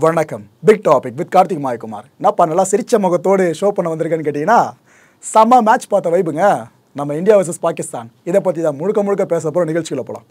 வணக்கம் big topic with Karthik Mayakumar என்னப்பா நல்லா சிரிச்ச முகத்தோடு ஷோ பண்ண வந்திருக்கேன்னு கேட்டிங்கன்னா செம்ம மேட்ச் பார்த்த வைப்புங்க நம்ம இந்தியா வர்சஸ் பாகிஸ்தான் இதை பற்றி தான் முழுக்க முழுக்க பேச போகிற நிகழ்ச்சியில் போகலாம்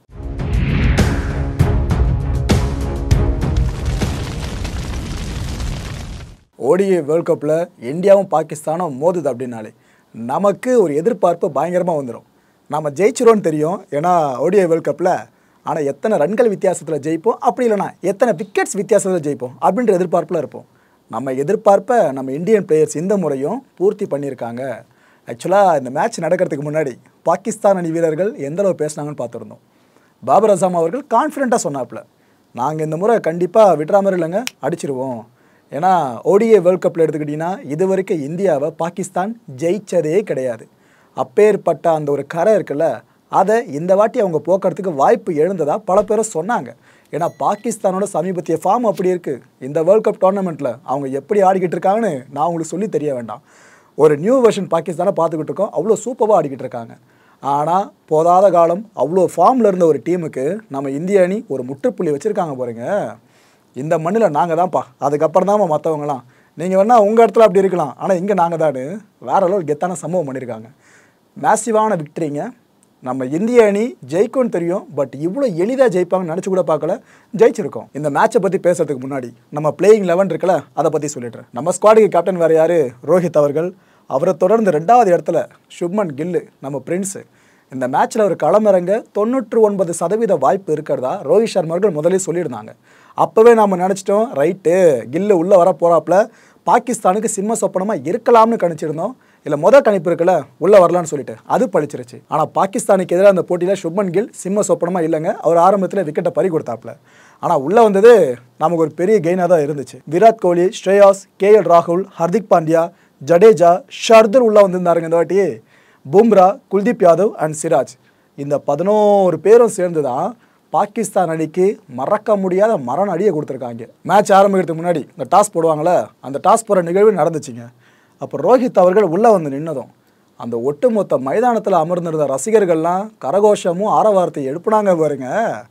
ஓடிஏ வேர்ல்ட் கப்பில் இந்தியாவும் பாகிஸ்தானும் மோதுது அப்படின்னாலே நமக்கு ஒரு எதிர்பார்ப்பு பயங்கரமாக வந்துடும் நம்ம ஜெயிச்சிரோன்னு தெரியும் ஏன்னா ஓடிஏ வேர்ல்ட் கப்பில் ஆனால் எத்தனை ரன்கள் வித்தியாசத்தில் ஜெயிப்போம் அப்படி இல்லைனா எத்தனை விக்கெட்ஸ் வித்தியாசத்தில் ஜெயிப்போம் அப்படின்ற எதிர்பார்ப்பில் இருப்போம் நம்ம எதிர்பார்ப்பை நம்ம இந்தியன் பிளேயர்ஸ் இந்த முறையும் பூர்த்தி பண்ணியிருக்காங்க ஆக்சுவலாக இந்த மேட்ச் நடக்கிறதுக்கு முன்னாடி பாகிஸ்தான் அணி வீரர்கள் எந்த அளவு பேசுனாங்கன்னு பார்த்துருந்தோம் பாபர் அசாம் அவர்கள் கான்ஃபிடெண்ட்டாக சொன்னாப்புல நாங்கள் இந்த முறை கண்டிப்பாக விட்றா மாதிரி இல்லைங்க அடிச்சிருவோம் ஏன்னா ஓடிஏ வேர்ல்ட் கப்பில் எடுத்துக்கிட்டிங்கன்னா இது வரைக்கும் இந்தியாவை பாகிஸ்தான் ஜெயிச்சதே கிடையாது அப்பேற்பட்ட அந்த ஒரு கரை இருக்குல்ல அதை இந்த வாட்டி அவங்க போக்குறதுக்கு வாய்ப்பு எழுந்ததா பல பேரும் சொன்னாங்க ஏன்னா பாகிஸ்தானோட சமீபத்திய ஃபார்ம் அப்படி இருக்குது இந்த வேர்ல்ட் கப் டோர்னமெண்ட்டில் அவங்க எப்படி ஆடிக்கிட்டு இருக்காங்கன்னு நான் உங்களுக்கு சொல்லி தெரிய வேண்டாம் ஒரு நியூ வெர்ஷன் பாகிஸ்தானை பார்த்துக்கிட்டு இருக்கோம் அவ்வளோ சூப்பராக ஆடிக்கிட்டு இருக்காங்க ஆனால் போதாத காலம் அவ்வளோ ஃபார்மில் இருந்த ஒரு டீமுக்கு நம்ம இந்திய அணி ஒரு முற்றுப்புள்ளி வச்சுருக்காங்க பாருங்க இந்த மண்ணில் நாங்கள் தான்ப்பா அதுக்கப்புறம் தான் மற்றவங்களாம் நீங்கள் வேணால் உங்கள் இடத்துல அப்படி இருக்கலாம் ஆனால் இங்கே நாங்கள் தான் வேற அளவு கெத்தான சம்பவம் பண்ணியிருக்காங்க மேசிவான விக்டரிங்க நம்ம இந்திய அணி ஜெயிக்கும்னு தெரியும் பட் இவ்வளோ எளிதாக ஜெயிப்பாங்கன்னு நினச்சி கூட பார்க்கல ஜெயிச்சிருக்கோம் இந்த மேட்சை பற்றி பேசுறதுக்கு முன்னாடி நம்ம பிளேயிங் லெவன் இருக்குல்ல அதை பற்றி சொல்லிடுறேன் நம்ம ஸ்குவாடுக்கு கேப்டன் வேறு யார் ரோஹித் அவர்கள் அவரை தொடர்ந்து ரெண்டாவது இடத்துல சுப்மன் கில்லு நம்ம பிரின்ஸு இந்த மேட்ச்சில் ஒரு களமிறங்க தொண்ணூற்று ஒன்பது சதவீத வாய்ப்பு இருக்கிறதா ரோஹித் சர்மா அவர்கள் முதலே சொல்லியிருந்தாங்க அப்போவே நாம் நினச்சிட்டோம் ரைட்டு கில்லு உள்ளே வர போகிறாப்புல பாகிஸ்தானுக்கு சிம்ம சொப்பனமாக இருக்கலாம்னு கணிச்சிருந்தோம் இல்லை மொதல் கணிப்பு இருக்குல்ல உள்ளே வரலான்னு சொல்லிட்டு அது பழிச்சிருச்சு ஆனால் பாகிஸ்தானுக்கு எதிராக அந்த போட்டியில் சுப்மன் கில் சிம்ம சொப்பனமாக இல்லைங்க அவர் ஆரம்பத்தில் விக்கெட்டை பறி கொடுத்தாப்புல ஆனால் உள்ளே வந்தது நமக்கு ஒரு பெரிய கெயினாக தான் இருந்துச்சு விராட் கோலி ஸ்ரேயாஸ் கே எல் ராகுல் ஹர்திக் பாண்டியா ஜடேஜா ஷர்தர் உள்ளே வந்திருந்தாருங்க இந்த வாட்டி பும்ரா குல்தீப் யாதவ் அண்ட் சிராஜ் இந்த பதினோரு பேரும் சேர்ந்து தான் பாகிஸ்தான் அணிக்கு மறக்க முடியாத மரண அடியை கொடுத்துருக்காங்க மேட்ச் ஆரம்பிக்கிறதுக்கு முன்னாடி இந்த டாஸ் போடுவாங்களே அந்த டாஸ் போகிற நிகழ்வு நடந்துச்சுங்க அப்போ ரோஹித் அவர்கள் உள்ளே வந்து நின்னதும் அந்த ஒட்டுமொத்த மைதானத்தில் அமர்ந்திருந்த ரசிகர்கள்லாம் கரகோஷமும் ஆரவாரத்தை எழுப்புனாங்க பாருங்க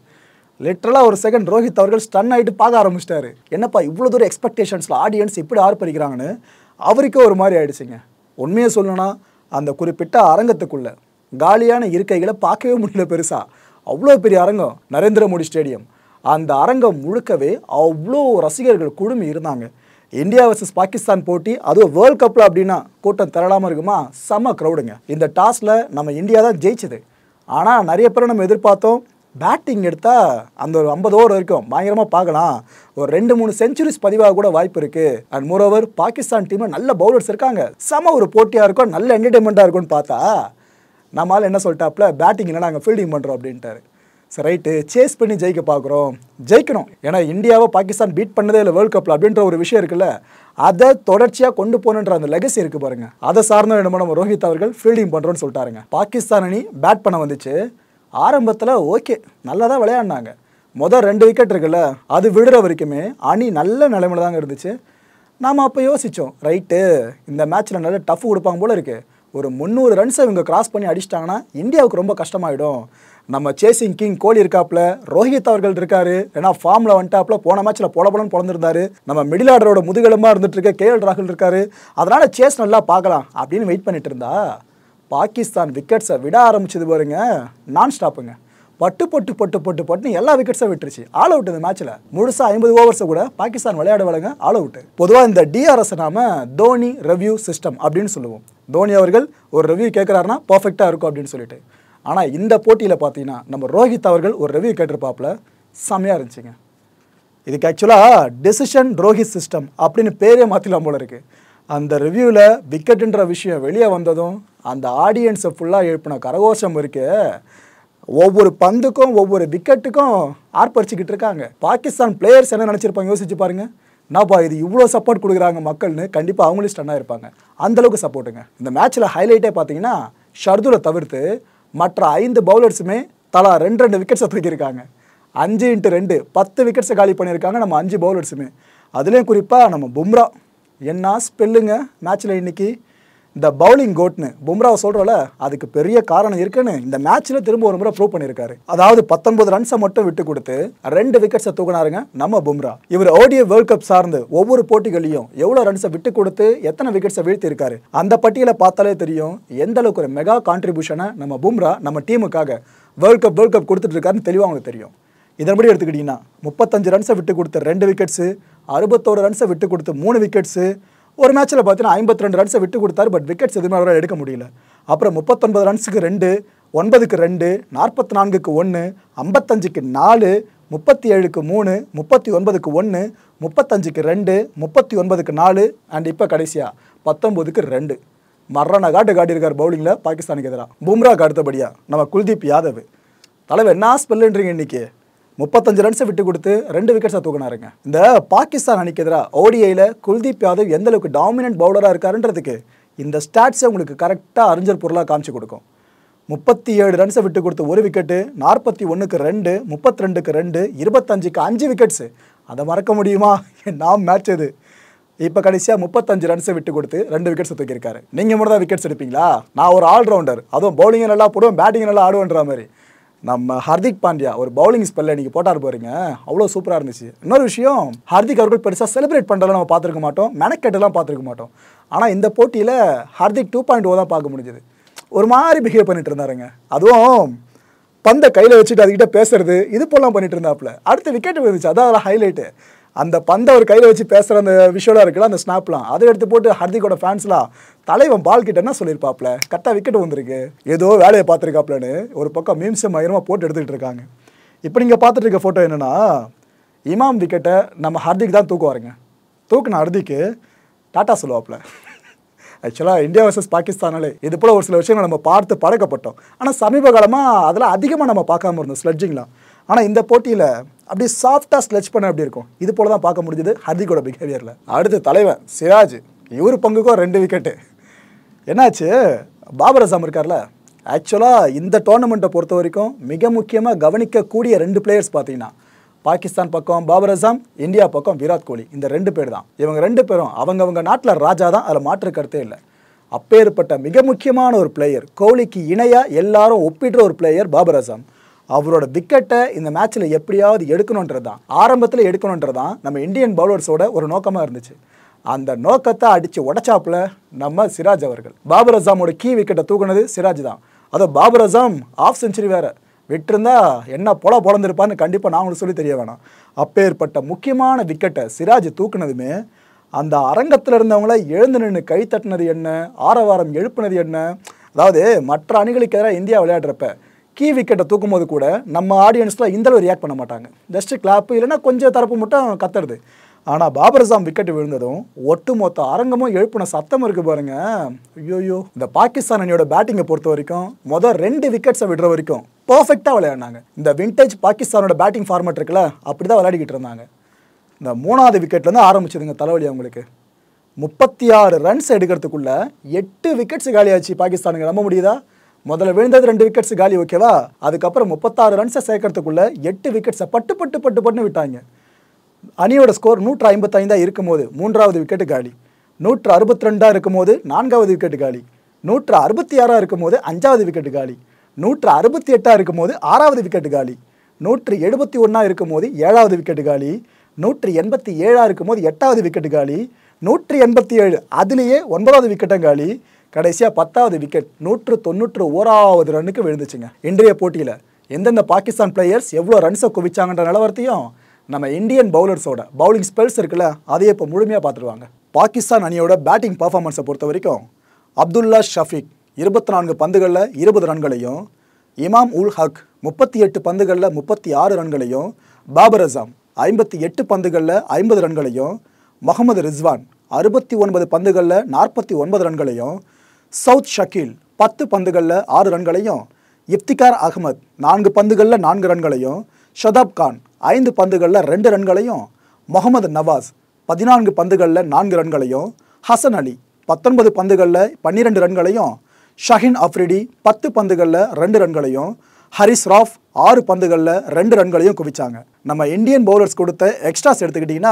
லிட்ரலாக ஒரு செகண்ட் ரோஹித் அவர்கள் ஸ்டன் ஆகிட்டு பார்க்க ஆரம்பிச்சிட்டாரு என்னப்பா இவ்வளோ தூரம் எக்ஸ்பெக்டேஷன்ஸில் ஆடியன்ஸ் எப்படி ஆர்ப்பரிக்கிறாங்கன்னு அவருக்கே ஒரு மாதிரி ஆயிடுச்சுங்க உண்மையை சொல்லணும்னா அந்த குறிப்பிட்ட அரங்கத்துக்குள்ள காலியான இருக்கைகளை பார்க்கவே முடியல பெருசாக அவ்வளோ பெரிய அரங்கம் நரேந்திர மோடி ஸ்டேடியம் அந்த அரங்கம் முழுக்கவே அவ்வளோ ரசிகர்கள் குழுமி இருந்தாங்க இந்தியா வர்சஸ் பாகிஸ்தான் போட்டி அதுவும் வேர்ல்ட் கப்பில் அப்படின்னா கூட்டம் திரளாமல் இருக்குமா செம்ம க்ரௌடுங்க இந்த டாஸில் நம்ம இந்தியா தான் ஜெயிச்சது ஆனால் நிறைய பேரை நம்ம எதிர்பார்த்தோம் பேட்டிங் எடுத்தால் அந்த ஒரு ஐம்பது ஓவர் வரைக்கும் பயங்கரமாக பார்க்கலாம் ஒரு ரெண்டு மூணு செஞ்சுரிஸ் பதிவாக கூட வாய்ப்பு இருக்குது அண்ட் மோரோவர் பாகிஸ்தான் டீமில் நல்ல பவுலர்ஸ் இருக்காங்க செம ஒரு போட்டியாக இருக்கும் நல்ல என்டர்டைன்மெண்ட்டாக இருக்கும்னு பார்த்தா நம்மளால் என்ன சொல்லிட்டாப்புல பேட்டிங் இல்லை நாங்கள் ஃபீல்டிங் பண்ணுறோம் அப்படின்ட்டாரு சரி ரைட்டு சேஸ் பண்ணி ஜெயிக்க பார்க்குறோம் ஜெயிக்கணும் ஏன்னா இந்தியாவை பாகிஸ்தான் பீட் பண்ணதே இல்லை வேர்ல்ட் கப்பில் அப்படின்ற ஒரு விஷயம் இருக்குல்ல அதை தொடர்ச்சியாக கொண்டு போகணுன்ற அந்த லெகசி இருக்கு பாருங்க அதை சார்ந்த என்னமோ நம்ம ரோஹித் அவர்கள் ஃபீல்டிங் பண்ணுறோன்னு சொல்லிட்டாருங்க பாகிஸ்தான் அணி பேட் பண்ண வந்துச்சு ஆரம்பத்தில் ஓகே நல்லா தான் விளையாடினாங்க மொதல் ரெண்டு விக்கெட் இருக்குல்ல அது விடுற வரைக்குமே அணி நல்ல நிலைமையில தாங்க இருந்துச்சு நாம் அப்போ யோசித்தோம் ரைட்டு இந்த மேட்ச்சில் நல்ல டஃப் கொடுப்பாங்க போல இருக்கு ஒரு முந்நூறு ரன்ஸை இவங்க கிராஸ் பண்ணி அடிச்சிட்டாங்கன்னா இந்தியாவுக்கு ரொம்ப கஷ்டமாயிடும் நம்ம சேசிங் கிங் கோலி இருக்காப்புல ரோஹித் அவர்கள் இருக்காரு ஏன்னா ஃபார்மில் வந்துட்டாப்புல போன மேட்ச்சில் போல போலன்னு பிறந்திருந்தாரு நம்ம மிடில் ஆர்டரோட முதுகெலும்பாக இருந்துட்டு இருக்க கே எல் ராகுல் இருக்காரு அதனால சேஸ் நல்லா பார்க்கலாம் அப்படின்னு வெயிட் பண்ணிட்டு இருந்தா பாகிஸ்தான் விக்கெட்ஸை விட ஆரம்பிச்சது பாருங்க நான் ஸ்டாப்புங்க பட்டு பட்டு பட்டு பட்டு பட்டுன்னு எல்லா விக்கெட்ஸும் விட்டுருச்சு ஆல் அவுட் இந்த மேட்ச்சில் முழுசாக ஐம்பது ஓவர்ஸை கூட பாகிஸ்தான் விளையாட வழங்க ஆல் அவுட் பொதுவாக இந்த டிஆர்எஸ் நாம தோனி ரெவ்யூ சிஸ்டம் அப்படின்னு சொல்லுவோம் தோனி அவர்கள் ஒரு ரெவ்யூ கேட்குறாருன்னா பர்ஃபெக்டாக இருக்கும் அப்படின்னு சொல்லிட்டு ஆனால் இந்த போட்டியில் பார்த்தீங்கன்னா நம்ம ரோஹித் அவர்கள் ஒரு ரெவ்யூ கேட்டிருப்பாப்புல செம்மையாக இருந்துச்சுங்க இதுக்கு ஆக்சுவலாக டெசிஷன் ரோஹித் சிஸ்டம் அப்படின்னு பேரே மாற்றிலாம் போல இருக்குது அந்த ரிவ்யூவில் விக்கெட்டுன்ற விஷயம் வெளியே வந்ததும் அந்த ஆடியன்ஸை ஃபுல்லாக எழுப்பின கரகோஷம் இருக்கு ஒவ்வொரு பந்துக்கும் ஒவ்வொரு விக்கெட்டுக்கும் ஆர்ப்பரிச்சுக்கிட்டு இருக்காங்க பாகிஸ்தான் பிளேயர்ஸ் என்ன நினச்சிருப்பாங்க யோசிச்சு பாருங்க என்னப்பா இது இவ்வளோ சப்போர்ட் கொடுக்குறாங்க மக்கள்னு கண்டிப்பாக அவங்களே ஸ்டன்னாக இருப்பாங்க அந்தளவுக்கு சப்போர்ட்டுங்க இந்த மேட்ச்சில் ஹைலைட்டே பார்த்தீங்கன்னா ஷர்துலை தவிர்த்து மற்ற ஐந்து பவுலர்ஸுமே தலா ரெண்டு ரெண்டு விக்கெட்ஸை தூக்கியிருக்காங்க அஞ்சு இன்ட்டு ரெண்டு பத்து விக்கெட்ஸை காலி பண்ணியிருக்காங்க நம்ம அஞ்சு பவுலர்ஸுமே அதுலேயும் குறிப்பாக நம்ம பும்ரா என்ன ஸ்பெல்லுங்க மேட்ச்சில் இன்னைக்கு இந்த பவுலிங் கோட்னு பும்ராவை சொல்கிறோம்ல அதுக்கு பெரிய காரணம் இருக்குன்னு இந்த மேட்ச்சில் திரும்ப ஒரு முறை ப்ரூவ் பண்ணியிருக்காரு அதாவது பத்தொன்பது ரன்ஸை மட்டும் விட்டு கொடுத்து ரெண்டு விக்கெட்ஸை தூக்கினாருங்க நம்ம பும்ரா இவர் ஓடிய வேர்ல்ட் கப் சார்ந்து ஒவ்வொரு போட்டிகளையும் எவ்வளோ ரன்ஸை விட்டு கொடுத்து எத்தனை விக்கெட்ஸை வீழ்த்தி இருக்காரு அந்த பட்டியலை பார்த்தாலே தெரியும் எந்த அளவுக்கு ஒரு மெகா கான்ட்ரிபியூஷனை நம்ம பும்ரா நம்ம டீமுக்காக வேர்ல்ட் கப் வேர்ல்ட் கப் கொடுத்துட்டு இருக்காருன்னு தெளிவாக அவங்களுக்கு தெரியும் இதன்படி எடுத்துக்கிட்டிங்கன்னா முப்பத்தஞ்சு ரன்ஸை விட்டு கொடுத்த ரெண்டு விக்கெட்ஸு அறுபத்தோரு ரன்ஸை விட்டு கொடுத்து மூணு விக்கெட்ஸு ஒரு மேட்ச்சில் பார்த்தீங்கன்னா ஐம்பத்தி ரெண்டு ரன்ஸை விட்டு கொடுத்தாரு பட் விக்கெட்ஸ் எதுவுமே அவரால் எடுக்க முடியல அப்புறம் முப்பத்தொன்பது ரன்ஸுக்கு ரெண்டு ஒன்பதுக்கு ரெண்டு நாற்பத்தி நான்குக்கு ஒன்று ஐம்பத்தஞ்சுக்கு நாலு முப்பத்தி ஏழுக்கு மூணு முப்பத்தி ஒன்பதுக்கு ஒன்று முப்பத்தஞ்சுக்கு ரெண்டு முப்பத்தி ஒன்பதுக்கு நாலு அண்ட் இப்போ கடைசியாக பத்தொம்போதுக்கு ரெண்டு மரண காட்டு காட்டியிருக்கார் பவுலிங்கில் பாகிஸ்தானுக்கு எதிராக பும்ராக்கு அடுத்தபடியாக நம்ம குல்தீப் யாதவ் தலைவர் என்ன ஸ்பெல்லுன்றீங்க இன்னைக்கு முப்பத்தஞ்சு ரன்ஸை விட்டு கொடுத்து ரெண்டு விக்கெட்ஸை தூக்கினாருங்க இந்த பாகிஸ்தான் அணிக்கு எதிராக ஓடிஐயில் குல்தீப் யாதவ் எந்த அளவுக்கு டாமினன்ட் பவுலராக இருக்காருன்றதுக்கு இந்த ஸ்டாட்ஸை உங்களுக்கு கரெக்டாக அறிஞர் பொருளாக காமிச்சு கொடுக்கும் முப்பத்தி ஏழு ரன்ஸை விட்டு கொடுத்து ஒரு விக்கெட்டு நாற்பத்தி ஒன்றுக்கு ரெண்டு முப்பத்தி ரெண்டுக்கு ரெண்டு இருபத்தஞ்சுக்கு அஞ்சு விக்கெட்ஸு அதை மறக்க முடியுமா நாம் மேட்ச் இது இப்போ கடைசியாக முப்பத்தஞ்சு ரன்ஸை விட்டு கொடுத்து ரெண்டு விக்கெட்ஸ் தூக்கியிருக்காரு நீங்கள் மட்டும் தான் விக்கெட்ஸ் எடுப்பீங்களா நான் ஒரு ஆல்ரவுண்டர் அதுவும் பவுலிங் நல்லா போடுவேன் பேட்டிங் நல்லா ஆடுவேன்ற மாதிரி நம்ம ஹர்திக் பாண்டியா ஒரு பவுலிங் ஸ்பெல்ல இன்னைக்கு போட்டார் பாருங்க அவ்வளோ சூப்பராக இருந்துச்சு இன்னொரு விஷயம் ஹர்திக் அவர்கள் பெருசாக செலிப்ரேட் பண்ணுறதெல்லாம் நம்ம பார்த்துருக்க மாட்டோம் மெனக்கெட்டெல்லாம் பார்த்துருக்க மாட்டோம் ஆனால் இந்த போட்டியில் ஹர்திக் டூ பாயிண்ட் ஓ தான் பார்க்க முடிஞ்சது ஒரு மாதிரி பிஹேவ் பண்ணிட்டு இருந்தாருங்க அதுவும் பந்தை கையில் வச்சுட்டு அதுக்கிட்ட பேசுறது இது போலாம் பண்ணிட்டு இருந்தாப்புல அடுத்த விக்கெட் விழுந்துச்சு அதான் அதில் ஹைலைட்டு அந்த பந்தை ஒரு கையில் வச்சு பேசுகிற அந்த விஷுவலாக இருக்குல்ல அந்த ஸ்னாப்லாம் அதை எடுத்து போட்டு ஹர்திக்கோட ஃபேன்ஸ்லாம் தலைவன் பால் கிட்ட என்ன சொல்லியிருப்பாப்ல கரெக்டாக விக்கெட் வந்திருக்கு ஏதோ வேலையை பார்த்துருக்காப்லன்னு ஒரு பக்கம் மீம்ஸை மயமாக போட்டு எடுத்துக்கிட்டு இருக்காங்க இப்போ நீங்கள் பார்த்துட்டு இருக்க ஃபோட்டோ என்னன்னா இமாம் விக்கெட்டை நம்ம ஹர்திக் தான் தூக்குவாருங்க தூக்குன ஹர்திக்கு டாட்டா சொல்லுவாப்ல ஆக்சுவலாக இந்தியா வர்சஸ் பாகிஸ்தானாலே இது போல் ஒரு சில விஷயங்கள் நம்ம பார்த்து பழக்கப்பட்டோம் ஆனால் சமீப காலமாக அதெல்லாம் அதிகமாக நம்ம பார்க்காம இருந்தோம் ஸ்லெட்ஜிங்லாம் ஆனால் இந்த போட்டியில் அப்படியே சாஃப்டாக ஸ்லெட்ச் பண்ண எப்படி இருக்கும் இது போல தான் பார்க்க முடிஞ்சது ஹர்திக்கோட பிஹேவியரில் அடுத்து தலைவன் சிராஜ் இவர் பங்குக்கும் ரெண்டு விக்கெட்டு என்னாச்சு பாபர் அசாம் இருக்கார்ல ஆக்சுவலாக இந்த டோர்னமெண்ட்டை பொறுத்த வரைக்கும் மிக முக்கியமாக கவனிக்கக்கூடிய ரெண்டு பிளேயர்ஸ் பார்த்தீங்கன்னா பாகிஸ்தான் பக்கம் பாபர் அசாம் இந்தியா பக்கம் விராட் கோலி இந்த ரெண்டு பேர் தான் இவங்க ரெண்டு பேரும் அவங்கவங்க நாட்டில் ராஜா தான் அதில் மாற்று கருத்தே இல்லை அப்பேற்பட்ட மிக முக்கியமான ஒரு பிளேயர் கோலிக்கு இணையாக எல்லாரும் ஒப்பிடுற ஒரு பிளேயர் பாபர் அசாம் அவரோட விக்கெட்டை இந்த மேட்ச்சில் எப்படியாவது எடுக்கணுன்றது தான் ஆரம்பத்தில் எடுக்கணுன்றது தான் நம்ம இந்தியன் பவுலர்ஸோட ஒரு நோக்கமாக இருந்துச்சு அந்த நோக்கத்தை அடித்து உடச்சாப்புல நம்ம சிராஜ் அவர்கள் பாபர் அசாமோட கீ விக்கெட்டை தூக்குனது சிராஜ் தான் அதோ பாபர் அசாம் ஆஃப் செஞ்சுரி வேற விட்டிருந்தா என்ன பொல பொழந்திருப்பான்னு கண்டிப்பாக நான் உங்களுக்கு சொல்லி தெரிய வேணாம் அப்பேற்பட்ட முக்கியமான விக்கெட்டை சிராஜ் தூக்குனதுமே அந்த அரங்கத்தில் இருந்தவங்கள எழுந்து நின்று கை தட்டினது என்ன ஆரவாரம் எழுப்புனது என்ன அதாவது மற்ற அணிகளுக்கு எதிராக இந்தியா விளையாடுறப்ப கீ விக்கெட்டை தூக்கும் போது கூட நம்ம ஆடியன்ஸ்லாம் இந்த அளவு ரியாக்ட் பண்ண மாட்டாங்க ஜஸ்ட் கிளாப்பு இல்லைன்னா கொஞ்சம் தரப்பு மட்டும் கத்துறது ஆனால் பாபர் அசாம் விக்கெட் விழுந்ததும் ஒட்டுமொத்த அரங்கமும் எழுப்பின சத்தம் இருக்கு பாருங்க ஐயோயோ இந்த பாகிஸ்தான் அணியோட பேட்டிங்கை பொறுத்த வரைக்கும் மொதல் ரெண்டு விக்கெட்ஸை விடுற வரைக்கும் பர்ஃபெக்டாக விளையாடினாங்க இந்த விண்டேஜ் பாகிஸ்தானோட பேட்டிங் ஃபார்மேட் இருக்குல்ல அப்படி தான் விளையாடிக்கிட்டு இருந்தாங்க இந்த மூணாவது விக்கெட்லேருந்து ஆரம்பிச்சதுங்க தலைவலி அவங்களுக்கு முப்பத்தி ஆறு ரன்ஸ் எடுக்கிறதுக்குள்ள எட்டு விக்கெட்ஸ் காலியாச்சு பாகிஸ்தானுக்கு நம்ப முடியுதா முதல்ல விழுந்தது ரெண்டு விக்கெட்ஸ் காலி ஓகேவா அதுக்கப்புறம் முப்பத்தாறு ரன்ஸை சேர்க்கறதுக்குள்ள எட்டு விக்கெட்ஸை பட்டு பட்டு பட்டு பட்டுன்னு விட்டாங்க அணியோட ஸ்கோர் நூற்று ஐம்பத்தைந்தா இருக்கும்போது மூன்றாவது விக்கெட்டு காலி நூற்று அறுபத்தி ரெண்டா இருக்கும்போது நான்காவது விக்கெட்டு காலி நூற்று அறுபத்தி ஆறா இருக்கும்போது அஞ்சாவது விக்கெட்டு காலி நூற்று அறுபத்தி எட்டா இருக்கும்போது ஆறாவது விக்கெட்டு காலி நூற்று எழுபத்தி ஒன்றா இருக்கும்போது ஏழாவது விக்கெட்டு காலி நூற்று எண்பத்தி ஏழா இருக்கும்போது எட்டாவது விக்கெட்டு காலி நூற்று எண்பத்தி ஏழு அதுலேயே ஒன்பதாவது விக்கெட்டும் காலி கடைசியாக பத்தாவது விக்கெட் நூற்று தொண்ணூற்று ஓராவது ரன்னுக்கு விழுந்துச்சுங்க இன்றைய போட்டியில் எந்தெந்த பாகிஸ்தான் பிளேயர்ஸ் எவ்வளோ ரன்ஸை குவிச்சாங்கன்ற நிலவரத்தையும் நம்ம இந்தியன் பவுலர்ஸோட பவுலிங் ஸ்பெல்ஸ் இருக்குல்ல அதையே இப்போ முழுமையாக பார்த்துருவாங்க பாகிஸ்தான் அணியோட பேட்டிங் பர்ஃபார்மன்ஸை பொறுத்த வரைக்கும் அப்துல்லா ஷஃபிக் இருபத்தி நான்கு பந்துகளில் இருபது ரன்களையும் இமாம் உல் ஹக் முப்பத்தி எட்டு பந்துகளில் முப்பத்தி ஆறு ரன்களையும் பாபர் அசாம் ஐம்பத்தி எட்டு பந்துகளில் ஐம்பது ரன்களையும் முகமது ரிஸ்வான் அறுபத்தி ஒன்பது பந்துகளில் நாற்பத்தி ஒன்பது ரன்களையும் சவுத் ஷக்கீல் பத்து பந்துகளில் ஆறு ரன்களையும் இப்திகார் அகமத் நான்கு பந்துகளில் நான்கு ரன்களையும் ஷதாப் கான் ஐந்து பந்துகளில் ரெண்டு ரன்களையும் முகமது நவாஸ் பதினான்கு பந்துகளில் நான்கு ரன்களையும் ஹசன் அலி பத்தொன்பது பந்துகளில் பன்னிரெண்டு ரன்களையும் ஷஹின் அஃப்ரிடி பத்து பந்துகளில் ரெண்டு ரன்களையும் ஹரிஸ் ராஃப் ஆறு பந்துகளில் ரெண்டு ரன்களையும் குவிச்சாங்க நம்ம இந்தியன் பவுலர்ஸ் கொடுத்த எக்ஸ்ட்ராஸ் எடுத்துக்கிட்டிங்கன்னா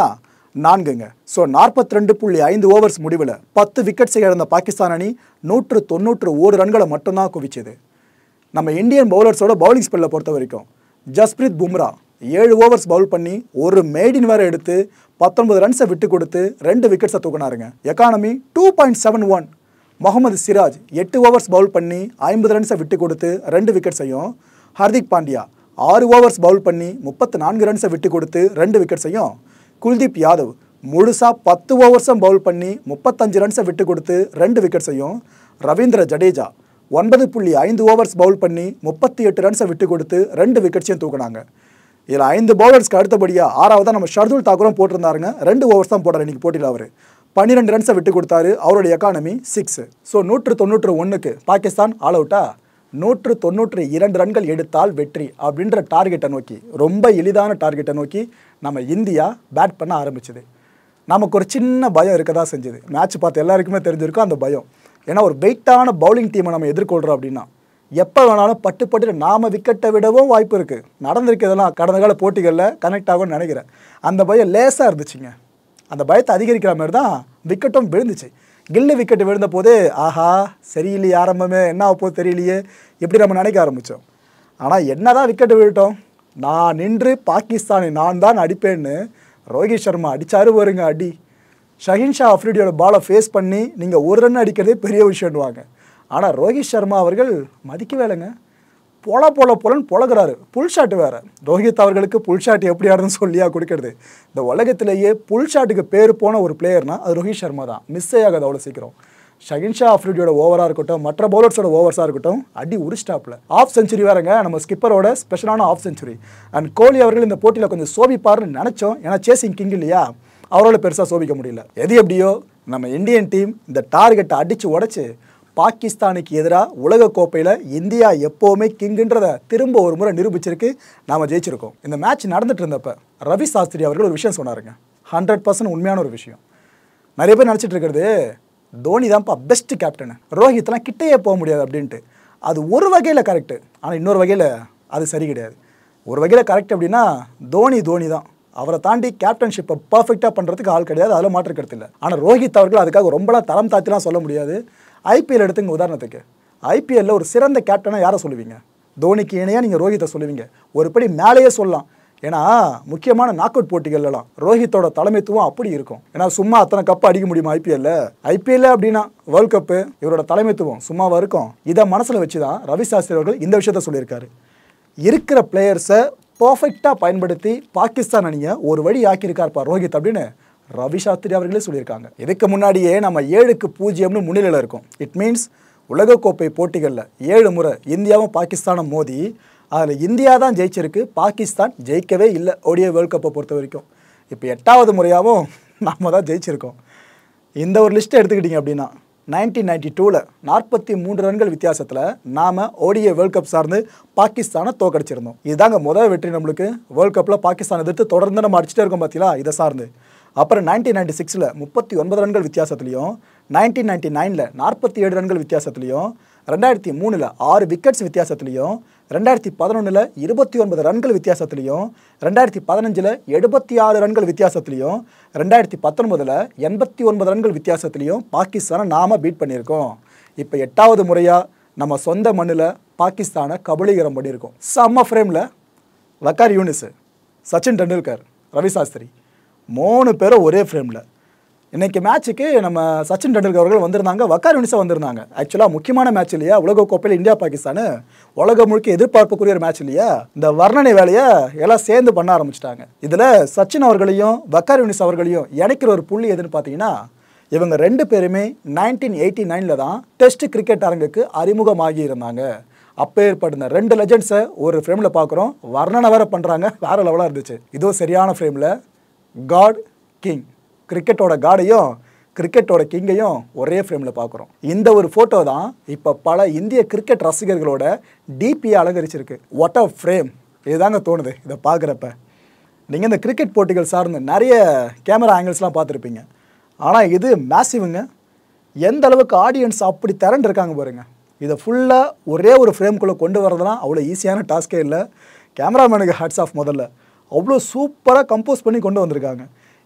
நான்குங்க ஸோ நாற்பத்தி ரெண்டு புள்ளி ஐந்து ஓவர்ஸ் முடிவில் பத்து விக்கெட்ஸை இழந்த பாகிஸ்தான் அணி நூற்று தொண்ணூற்று ஒரு ரன்களை மட்டும்தான் குவிச்சது நம்ம இந்தியன் பவுலர்ஸோட பவுலிங் ஸ்பெல்லை பொறுத்த வரைக்கும் ஜஸ்பிரீத் பும்ரா ஏழு ஓவர்ஸ் பவுல் பண்ணி ஒரு மேடின் வேற எடுத்து பத்தொன்பது ரன்ஸை விட்டு கொடுத்து ரெண்டு விக்கெட்ஸை தூக்குனாருங்க economy two point seven one Mohammed Siraj எட்டு ஓவர்ஸ் பவுல் பண்ணி ஐம்பது ரன்ஸை விட்டு கொடுத்து ரெண்டு விக்கெட்ஸையும் ஹர்திக் பாண்டியா ஆறு ஓவர்ஸ் பவுல் பண்ணி முப்பத்து நான்கு ரன்ஸை விட்டு கொடுத்து ரெண்டு விக்கெட்ஸையும் குல்தீப் யாதவ் முழுசாக பத்து ஓவர்ஸும் பவுல் பண்ணி முப்பத்தஞ்சு ரன்ஸை விட்டு கொடுத்து ரெண்டு விக்கெட்ஸையும் ரவீந்திர ஜடேஜா ஒன்பது புள்ளி ஐந்து ஓவர்ஸ் பவுல் பண்ணி முப்பத்தி எட்டு ரன்ஸை விட்டு கொடுத்து ரெண்டு விக்கெட்ஸையும் தூக்குனாங்க இதில் ஐந்து பவுலர்ஸ்க்கு அடுத்தபடியாக ஆறாவதாக நம்ம ஷர்துல் தாக்கூரும் போட்டிருந்தாருங்க ரெண்டு ஓவர்ஸ் தான் போட்டார் இன்னைக்கு போட்டியில் அவர் பன்னிரெண்டு ரன்ஸை விட்டு கொடுத்தாரு அவருடைய எக்கானமி சிக்ஸ் ஸோ நூற்று தொண்ணூற்று ஒன்றுக்கு பாகிஸ்தான் ஆல் அவுட்டா நூற்று தொண்ணூற்று இரண்டு ரன்கள் எடுத்தால் வெற்றி அப்படின்ற டார்கெட்டை நோக்கி ரொம்ப எளிதான டார்கெட்டை நோக்கி நம்ம இந்தியா பேட் பண்ண ஆரம்பிச்சது நமக்கு ஒரு சின்ன பயம் இருக்க தான் செஞ்சது மேட்ச் பார்த்து எல்லாருக்குமே தெரிஞ்சிருக்கும் அந்த பயம் ஏன்னா ஒரு வெயிட்டான பவுலிங் டீமை நம்ம எதிர்கொள்கிறோம் அப்படின்னா எப்போ வேணாலும் பட்டு பட்டு நாம விக்கெட்டை விடவும் வாய்ப்பு இருக்குது நடந்திருக்கு இதெல்லாம் கடந்த கால போட்டிகளில் கனெக்ட் ஆகும்னு நினைக்கிறேன் அந்த பயம் லேசாக இருந்துச்சுங்க அந்த பயத்தை அதிகரிக்கிற மாதிரி தான் விக்கெட்டும் விழுந்துச்சு கில்லு விக்கெட் விழுந்த போதே ஆஹா சரியில்லையே ஆரம்பமே என்ன ஆக போகுது தெரியலையே இப்படி நம்ம நினைக்க ஆரம்பித்தோம் ஆனால் என்னதான் விக்கெட் விழட்டும் நான் நின்று பாகிஸ்தானை நான் தான் அடிப்பேன்னு ரோஹித் சர்மா அடிச்சாரு வருங்க அடி ஷஹின் ஷா அஃப்ரிடியோட பாலை ஃபேஸ் பண்ணி நீங்கள் ஒரு ரன் அடிக்கிறதே பெரிய விஷயம்னுவாங்க ஆனால் ரோஹித் சர்மா அவர்கள் மதிக்கவேலைங்க பொல பொல பொலன்னு பொழகிறாரு புல் ஷாட் வேற ரோஹித் அவர்களுக்கு புல் ஷாட் எப்படி ஆடுதுன்னு சொல்லியா கொடுக்கறது இந்த உலகத்திலேயே புல் ஷாட்டுக்கு பேர் போன ஒரு பிளேயர்னா அது ரோஹித் சர்மா தான் மிஸ் ஆகாது அவ்வளோ சீக்கிரம் ஷகின் ஷா அஃப்ரிடியோட ஓவராக இருக்கட்டும் மற்ற பவுலர்ஸோட ஓவர்ஸாக இருக்கட்டும் அடி உரிஸ்டாப்பில் ஆஃப் செஞ்சுரி வேறங்க நம்ம ஸ்கிப்பரோட ஸ்பெஷலான ஆஃப் செஞ்சுரி அண்ட் கோலி அவர்கள் இந்த போட்டியில் கொஞ்சம் சோபிப்பார்னு நினச்சோம் ஏன்னா சேசிங் கிங் இல்லையா அவரால் பெருசாக சோபிக்க முடியல எது எப்படியோ நம்ம இந்தியன் டீம் இந்த டார்கெட்டை அடித்து உடச்சி பாகிஸ்தானுக்கு எதிராக உலக கோப்பையில் இந்தியா எப்போவுமே கிங்குன்றத திரும்ப ஒரு முறை நிரூபிச்சிருக்கு நாம் ஜெயிச்சிருக்கோம் இந்த மேட்ச் நடந்துட்டு இருந்தப்ப ரவி சாஸ்திரி அவர்கள் ஒரு விஷயம் சொன்னாருங்க ஹண்ட்ரட் பர்சன்ட் உண்மையான ஒரு விஷயம் நிறைய பேர் நினச்சிட்டு இருக்கிறது தோனி தான்ப்பா பெஸ்ட் கேப்டன் ரோஹித்லாம் கிட்டேயே போக முடியாது அப்படின்ட்டு அது ஒரு வகையில் கரெக்டு ஆனால் இன்னொரு வகையில் அது சரி கிடையாது ஒரு வகையில் கரெக்ட் அப்படின்னா தோனி தோனி தான் அவரை தாண்டி கேப்டன்ஷிப்பை பர்ஃபெக்டாக பண்ணுறதுக்கு ஆள் கிடையாது அதில் மாற்று கருத்து இல்லை ஆனால் ரோஹித் அவர்கள் அதுக்காக ரொம்பலாம் தரம் தாத்திலாம் சொல்ல முடியாது ஐபிஎல் எடுத்துங்க உதாரணத்துக்கு ஐபிஎல்ல ஒரு சிறந்த கேப்டனாக யாரை சொல்லுவீங்க தோனிக்கு இணையாக நீங்கள் ரோஹித்தை சொல்லுவீங்க ஒரு படி மேலேயே சொல்லலாம் ஏன்னா முக்கியமான நாக் அவுட் போட்டிகள்லாம் ரோஹித்தோட தலைமைத்துவம் அப்படி இருக்கும் ஏன்னா சும்மா அத்தனை கப்பு அடிக்க முடியுமா ஐபிஎல்ல ஐபிஎல்ல அப்படின்னா வேர்ல்ட் கப்பு இவரோட தலைமைத்துவம் சும்மாவா இருக்கும் இதை மனசில் வச்சு தான் ரவி சாஸ்திரி அவர்கள் இந்த விஷயத்த சொல்லியிருக்காரு இருக்கிற பிளேயர்ஸை பர்ஃபெக்டாக பயன்படுத்தி பாகிஸ்தான் அணியை ஒரு வழி ஆக்கியிருக்காருப்பா ரோஹித் அப்படின்னு ரவி சாஸ்திரி அவர்களே சொல்லியிருக்காங்க இதுக்கு முன்னாடியே நம்ம ஏழுக்கு பூஜ்ஜியம்னு முன்னிலையில் இருக்கோம் இட் மீன்ஸ் உலகக்கோப்பை போட்டிகளில் ஏழு முறை இந்தியாவும் பாகிஸ்தானும் மோதி அதில் இந்தியா தான் ஜெயிச்சிருக்கு பாகிஸ்தான் ஜெயிக்கவே இல்லை ஓடிய வேர்ல்ட் கப்பை பொறுத்த வரைக்கும் இப்போ எட்டாவது முறையாகவும் நாம தான் ஜெயிச்சிருக்கோம் இந்த ஒரு லிஸ்ட்டை எடுத்துக்கிட்டிங்க அப்படின்னா நைன்டீன் நைன்டி டூவில் நாற்பத்தி மூன்று ரன்கள் வித்தியாசத்தில் நாம் ஓடிய வேர்ல்ட் கப் சார்ந்து பாகிஸ்தானை தோக்கடிச்சிருந்தோம் இதுதாங்க முதல் வெற்றி நம்மளுக்கு வேர்ல்ட் கப்பில் பாகிஸ்தான் எதிர்த்து தொடர்ந்து நம்ம அடிச்சுட்டே இருக்கோம் பார்த்தீங்களா இதை சார்ந்து அப்புறம் நைன்டீன் நைன்டி சிக்ஸில் முப்பத்தி ஒன்பது ரன்கள் வித்தியாசத்துலையும் நைன்டீன் நைன்டி நைனில் நாற்பத்தி ஏழு ரன்கள் வித்தியாசத்துலையும் ரெண்டாயிரத்தி மூணில் ஆறு விக்கெட்ஸ் வித்தியாசத்துலையும் ரெண்டாயிரத்தி பதினொன்றில் இருபத்தி ஒன்பது ரன்கள் வித்தியாசத்துலையும் ரெண்டாயிரத்தி பதினஞ்சில் எழுபத்தி ஆறு ரன்கள் வித்தியாசத்துலையும் ரெண்டாயிரத்தி பத்தொன்பதில் எண்பத்தி ஒன்பது ரன்கள் வித்தியாசத்துலையும் பாகிஸ்தானை நாம பீட் பண்ணியிருக்கோம் இப்போ எட்டாவது முறையாக நம்ம சொந்த மண்ணில் பாகிஸ்தானை கபலீகரம் பண்ணியிருக்கோம் செம்ம ஃப்ரேமில் வக்கார் யூனிஸ் சச்சின் டெண்டுல்கர் ரவி சாஸ்திரி மூணு பேரும் ஒரே ஃப்ரேமில் இன்னைக்கு மேட்ச்சுக்கு நம்ம சச்சின் டெண்டுல்கர் அவர்கள் வந்திருந்தாங்க வக்கார் யூனிஸா வந்திருந்தாங்க ஆக்சுவலாக முக்கியமான மேட்ச் இல்லையா உலக கோப்பையில் இந்தியா பாகிஸ்தான் உலகம் முழுக்க எதிர்பார்ப்புக்குரிய ஒரு மேட்ச் இல்லையா இந்த வர்ணனை வேலையை எல்லாம் சேர்ந்து பண்ண ஆரம்பிச்சிட்டாங்க இதில் சச்சின் அவர்களையும் வக்கார் யூனிஸ் அவர்களையும் இணைக்கிற ஒரு புள்ளி எதுன்னு பார்த்தீங்கன்னா இவங்க ரெண்டு பேருமே நைன்டீன் எயிட்டி நைனில் தான் டெஸ்ட் கிரிக்கெட் அரங்குக்கு அறிமுகமாகி இருந்தாங்க அப்பேற்பட்ட ரெண்டு லெஜண்ட்ஸை ஒரு ஃப்ரேமில் பார்க்குறோம் வர்ணனை வேற பண்ணுறாங்க வேற லெவலாக இருந்துச்சு இதுவும் சரியான ஃப்ரேமில் காட் கிங் கிரிக்கெட்டோட காடையும் கிரிக்கெட்டோட கிங்கையும் ஒரே ஃப்ரேமில் பார்க்குறோம் இந்த ஒரு ஃபோட்டோ தான் இப்போ பல இந்திய கிரிக்கெட் ரசிகர்களோட டிபியை அலங்கரிச்சிருக்கு வாட் அ ஃப்ரேம் இதுதாங்க தோணுது இதை பார்க்குறப்ப நீங்கள் இந்த கிரிக்கெட் போட்டிகள் சார்ந்து நிறைய கேமரா ஆங்கிள்ஸ்லாம் பார்த்துருப்பீங்க ஆனால் இது மேசிவுங்க எந்த அளவுக்கு ஆடியன்ஸ் அப்படி திரண்டு இருக்காங்க பாருங்க இதை ஃபுல்லாக ஒரே ஒரு ஃப்ரேம்குள்ளே கொண்டு வரதெல்லாம் அவ்வளோ ஈஸியான டாஸ்கே இல்லை கேமராமேனுக்கு ஹேட்ஸ் ஆஃப் முதல்ல அவ்வளோ சூப்பராக கம்போஸ் பண்ணி கொண்டு வந்திருக்காங்க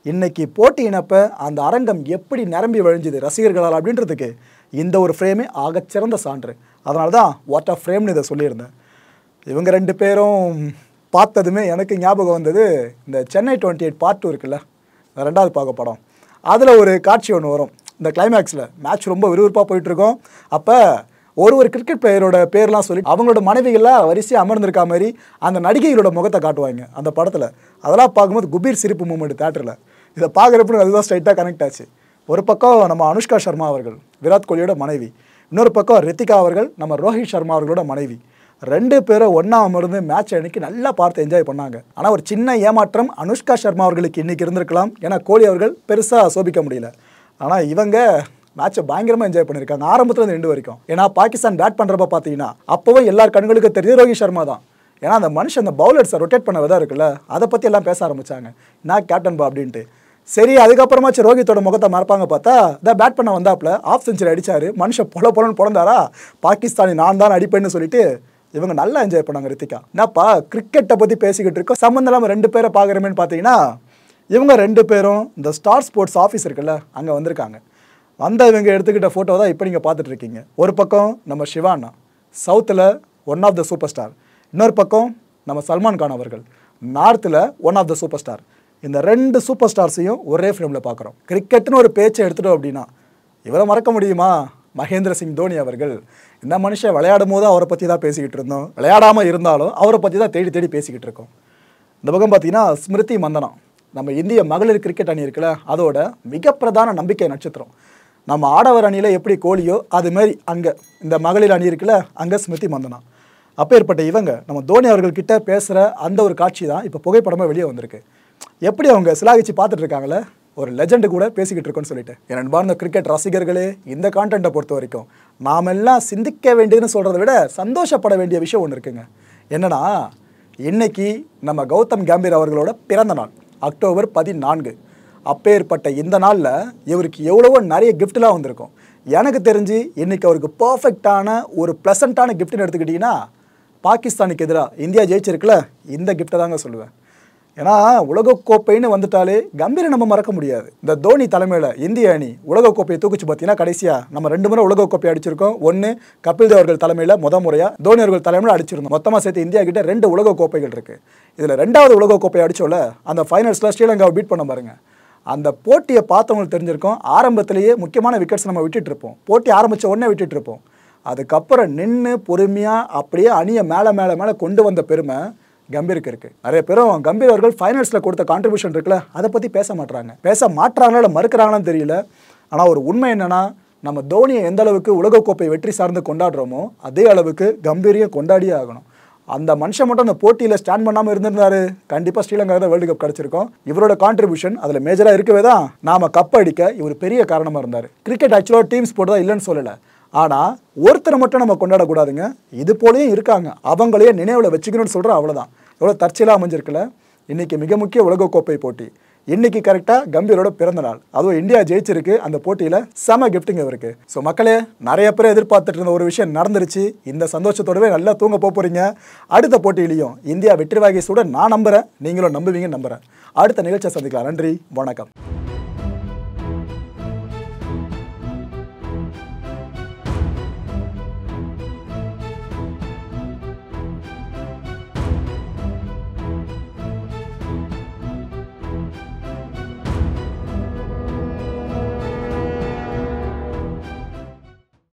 இன்னைக்கு போட்டியினப்ப அந்த அரங்கம் எப்படி நிரம்பி வழிஞ்சுது ரசிகர்களால் அப்படின்றதுக்கு இந்த ஒரு ஃப்ரேமே ஆகச்சிறந்த சான்று அதனால தான் வாட் ஆஃப் ஃப்ரேம்னு இதை சொல்லியிருந்தேன் இவங்க ரெண்டு பேரும் பார்த்ததுமே எனக்கு ஞாபகம் வந்தது இந்த Chennai twenty eight part two இருக்குல்ல இந்த ரெண்டாவது பார்க்க படம் அதில் ஒரு காட்சி ஒன்று வரும் இந்த கிளைமேக்ஸில் மேட்ச் ரொம்ப விறுவிறுப்பாக போயிட்டுருக்கோம் அப்போ ஒரு ஒரு கிரிக்கெட் பிளேயரோட பேர்லாம் சொல்லி அவங்களோட மனைவிகள்லாம் வரிசையாக அமர்ந்திருக்கா மாதிரி அந்த நடிகைகளோட முகத்தை காட்டுவாங்க அந்த படத்தில் அதெல்லாம் பார்க்கும்போது குபீர் சிரிப்பு மூமெண்ட் தேட்டரில் இதை பார்க்குறப்ப அதுதான் ஸ்ட்ரைட்டாக கனெக்ட் ஆச்சு ஒரு பக்கம் நம்ம அனுஷ்கா சர்மா அவர்கள் விராட் கோலியோட மனைவி இன்னொரு பக்கம் ரித்திகா அவர்கள் நம்ம ரோஹித் சர்மா அவர்களோட மனைவி ரெண்டு பேரும் ஒன்றா அமர்ந்து மேட்ச் அன்னைக்கு நல்லா பார்த்து என்ஜாய் பண்ணாங்க ஆனால் ஒரு சின்ன ஏமாற்றம் அனுஷ்கா சர்மா அவர்களுக்கு இன்னைக்கு இருந்திருக்கலாம் ஏன்னா கோலி அவர்கள் பெருசாக சோபிக்க முடியல ஆனால் இவங்க மேட்சை பயங்கரமாக என்ஜாய் பண்ணியிருக்காங்க ஆரம்பத்துல இருந்து ரெண்டு வரைக்கும் ஏன்னா பாகிஸ்தான் பேட் பண்ணுறப்ப பார்த்தீங்கன்னா அப்போவும் எல்லார் கண்களுக்கும் தெரியுது ரோஹித் சர்மா தான் ஏன்னா அந்த மனுஷன் அந்த பவுலர்ஸை ரொட்டேட் பண்ண விதம் இருக்குல்ல அதை பற்றி எல்லாம் பேச ஆரம்பிச்சாங்க நான் கேப்டன் பா அப்படின்ட்டு சரி அதுக்கப்புறமாச்சு ரோஹித்தோட முகத்தை மறப்பாங்க பார்த்தா இதான் பேட் பண்ண வந்தாப்புல ஆஃப் செஞ்சுரி அடிச்சாரு மனுஷன் பொல பொலன்னு பிறந்தாரா பாகிஸ்தானி நான் தான் அடிப்பேன்னு சொல்லிட்டு இவங்க நல்லா என்ஜாய் பண்ணாங்க ரித்திகா என்னப்பா கிரிக்கெட்டை பற்றி பேசிக்கிட்டு இருக்கோம் சம்மந்தம் இல்லாமல் ரெண்டு பேரை பார்க்குறமேன்னு பார்த்தீங்கன்னா இவங்க ரெண்டு பேரும் இந்த ஸ்டார் ஸ்போர்ட்ஸ் ஆஃபீஸ் இருக்குல்ல அங்கே வந்திருக்காங்க வந்த இவங்க எடுத்துக்கிட்ட ஃபோட்டோ தான் இப்போ நீங்கள் பார்த்துட்டு இருக்கீங்க ஒரு பக்கம் நம்ம சிவானா சவுத்தில் one of the super star இன்னொரு பக்கம் நம்ம சல்மான் கான் அவர்கள் நார்த்தில் one of the super star இந்த ரெண்டு சூப்பர் ஸ்டார்ஸையும் ஒரே ஃப்ரேமில் பார்க்குறோம் கிரிக்கெட்னு ஒரு பேச்சை எடுத்துட்டோம் அப்படின்னா இவரை மறக்க முடியுமா மகேந்திர சிங் தோனி அவர்கள் இந்த மனுஷன் விளையாடும் போது அவரை பற்றி தான் பேசிக்கிட்டு இருந்தோம் விளையாடாமல் இருந்தாலும் அவரை பற்றி தான் தேடி தேடி பேசிக்கிட்டு இருக்கோம் இந்த பக்கம் பார்த்தீங்கன்னா ஸ்மிருதி மந்தனா நம்ம இந்திய மகளிர் கிரிக்கெட் அணி இருக்குல்ல அதோட மிக பிரதான நம்பிக்கை நட்சத்திரம் நம்ம ஆடவர் அணியில் எப்படி கோலியோ அது மாதிரி அங்கே இந்த மகளிர் அணி இருக்குல்ல அங்கே ஸ்மிருதி மந்தனா அப்பேற்பட்ட இவங்க நம்ம தோனி அவர்கள்கிட்ட பேசுகிற அந்த ஒரு காட்சி தான் இப்போ புகைப்படமாக வெளியே வந்திருக்கு எப்படி அவங்க சிலாகிச்சு பார்த்துட்டு இருக்காங்களே ஒரு லெஜெண்டு கூட பேசிக்கிட்டு இருக்கோன்னு சொல்லிட்டு என் அன்பார்ந்த கிரிக்கெட் ரசிகர்களே இந்த கான்டென்ட்டை பொறுத்த வரைக்கும் நாம் எல்லாம் சிந்திக்க வேண்டியதுன்னு சொல்கிறத விட சந்தோஷப்பட வேண்டிய விஷயம் ஒன்று இருக்குங்க என்னன்னா இன்னைக்கு நம்ம கௌதம் கம்பீர் அவர்களோட பிறந்த நாள் அக்டோபர் பதினான்கு அப்பேற்பட்ட இந்த நாளில் இவருக்கு எவ்வளவோ நிறைய கிஃப்ட்லாம் வந்திருக்கும் எனக்கு தெரிஞ்சு இன்னைக்கு அவருக்கு பர்ஃபெக்டான ஒரு ப்ளசண்ட்டான கிஃப்ட்னு எடுத்துக்கிட்டிங்கன்னா பாகிஸ்தானுக்கு எதிராக இந்தியா ஜெயிச்சிருக்குல்ல இந்த கிஃப்ட்டை தாங்க சொல்லுவேன் ஏன்னா உலகக்கோப்பைன்னு வந்துட்டாலே கம்பீரை நம்ம மறக்க முடியாது இந்த தோனி தலைமையில் இந்திய அணி உலகக்கோப்பையை தூக்குச்சு பார்த்தீங்கன்னா கடைசியாக நம்ம ரெண்டு முறை உலகக்கோப்பை அடிச்சிருக்கோம் ஒன்று கபில் தேவ் அவர்கள் தலைமையில் முத முறையாக தோனி அவர்கள் தலைமையில் அடிச்சிருந்தோம் மொத்தமாக சேர்த்து இந்தியா கிட்ட ரெண்டு உலகக்கோப்பைகள் இருக்குது இதில் ரெண்டாவது உலகக்கோப்பை அடிச்சோல அந்த ஃபைனல்ஸில் ஸ்ரீலங்காவை பீட் பண்ண பாருங்க அந்த போட்டியை பார்த்தவங்களுக்கு தெரிஞ்சிருக்கும் ஆரம்பத்திலேயே முக்கியமான விக்கெட்ஸ் நம்ம விட்டுட்டு இருப்போம் போட்டி ஆரம்பித்த உடனே விட்டுட்டு இருப்போம் அதுக்கப்புறம் நின்று பொறுமையாக அப்படியே அணியை மேலே மேலே மேலே கொண்டு வந்த பெருமை கம்பீருக்கு இருக்கு நிறைய பேரும் கம்பீர் அவர்கள் ஃபைனல்ஸில் கொடுத்த கான்ட்ரிபியூஷன் இருக்குல்ல அதை பற்றி பேச மாட்றாங்க பேச மாட்றாங்களா இல்லை மறுக்கிறாங்களான்னு தெரியல ஆனால் ஒரு உண்மை என்னன்னா நம்ம தோனியை எந்த அளவுக்கு உலகக்கோப்பை வெற்றி சார்ந்து கொண்டாடுறோமோ அதே அளவுக்கு கம்பீரியம் கொண்டாடியே ஆகணும் அந்த மனுஷன் மட்டும் அந்த போட்டியில் ஸ்டாண்ட் பண்ணாமல் இருந்திருந்தாரு கண்டிப்பாக ஸ்ரீலங்கா தான் வேர்ல்டு கப் கிடச்சிருக்கும் இவரோட கான்ட்ரிபியூஷன் அதில் மேஜராக இருக்கவே தான் நாம கப் அடிக்க இவர் பெரிய காரணமாக இருந்தார் கிரிக்கெட் ஆக்சுவலாக டீம்ஸ் போட்டு தான் இல்லைன்னு சொல்லலை ஆனால் ஒருத்தரை மட்டும் நம்ம கொண்டாடக்கூடாதுங்க இது போலயும் இருக்காங்க அவங்களையே நினைவில் வச்சுக்கணும்னு சொல்கிறோம் அவ்வளோதான் எவ்வளோ தற்செயலாக அமைஞ்சிருக்குல்ல இன்னைக்கு மிக முக்கிய உலகக்கோப்பை போட்டி இன்னைக்கு கரெக்டாக கம்பீரோட பிறந்த நாள் அதுவும் இந்தியா ஜெயிச்சிருக்கு அந்த போட்டியில் செம கிஃப்ட்டுங்க இவருக்கு ஸோ மக்களே நிறைய பேர் எதிர்பார்த்துட்டு இருந்த ஒரு விஷயம் நடந்துருச்சு இந்த சந்தோஷத்தோடவே நல்லா தூங்க போக போறீங்க அடுத்த போட்டியிலையும் இந்தியா வெற்றி வாகை சூட நான் நம்புறேன் நீங்களும் நம்புவீங்கன்னு நம்புறேன் அடுத்த நிகழ்ச்சியை சந்திக்கலாம் நன்றி வணக்கம்